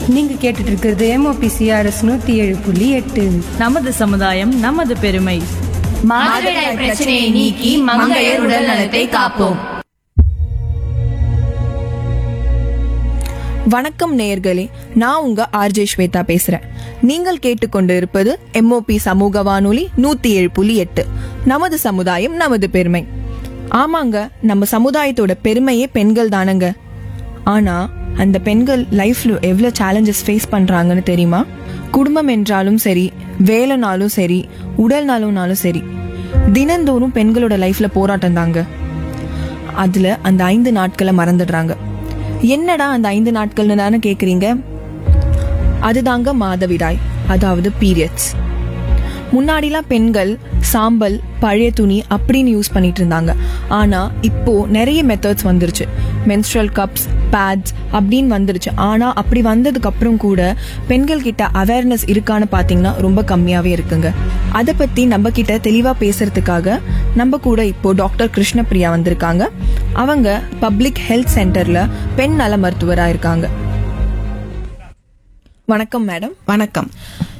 நீங்க கேட்டுட்டு இருக்கிறது எம்ஓபி சிஆர்எஸ் நூத்தி ஏழு புள்ளி எட்டு நமது சமுதாயம் நமது பெருமை மாதவிடாய் பிரச்சனையை நீக்கி மங்கையர் உடல் நலத்தை காப்போம் வணக்கம் நேயர்களே நான் உங்க ஆர்ஜே ஸ்வேதா பேசுறேன் நீங்கள் கேட்டுக்கொண்டு இருப்பது எம்ஓபி சமூக வானொலி நூத்தி ஏழு புள்ளி எட்டு நமது சமுதாயம் நமது பெருமை ஆமாங்க நம்ம சமுதாயத்தோட பெருமையே பெண்கள் தானங்க ஆனா அந்த பெண்கள் லைஃப்ல எவ்வளவு சேலஞ்சஸ் ஃபேஸ் பண்றாங்கன்னு தெரியுமா குடும்பம் என்றாலும் சரி வேலைனாலும் சரி உடல்னாலும்னாலும் சரி தினந்தோறும் பெண்களோட லைஃப்ல போராட்டம் தாங்க அதுல அந்த ஐந்து நாட்களை மறந்துடுறாங்க என்னடா அந்த ஐந்து நாட்கள்னு தானே கேக்குறீங்க அதுதாங்க மாதவிடாய் அதாவது பீரியட்ஸ் முன்னாடிலாம் பெண்கள் சாம்பல் பழைய துணி அப்படின்னு யூஸ் பண்ணிட்டு இருந்தாங்க ஆனா இப்போ நிறைய மெத்தட்ஸ் வந்துருச்சு menstrual கப்ஸ் பேட்ஸ் அப்படின்னு வந்துருச்சு ஆனா அப்படி வந்ததுக்கு அப்புறம் கூட பெண்கள் கிட்ட அவேர்னஸ் இருக்கான்னு பாத்தீங்கன்னா ரொம்ப கம்மியாவே இருக்குங்க அதை பத்தி நம்ம கிட்ட தெளிவா பேசுறதுக்காக நம்ம கூட இப்போ டாக்டர் கிருஷ்ணபிரியா வந்திருக்காங்க அவங்க பப்ளிக் ஹெல்த் சென்டர்ல பெண் நல மருத்துவரா இருக்காங்க வணக்கம் மேடம் வணக்கம்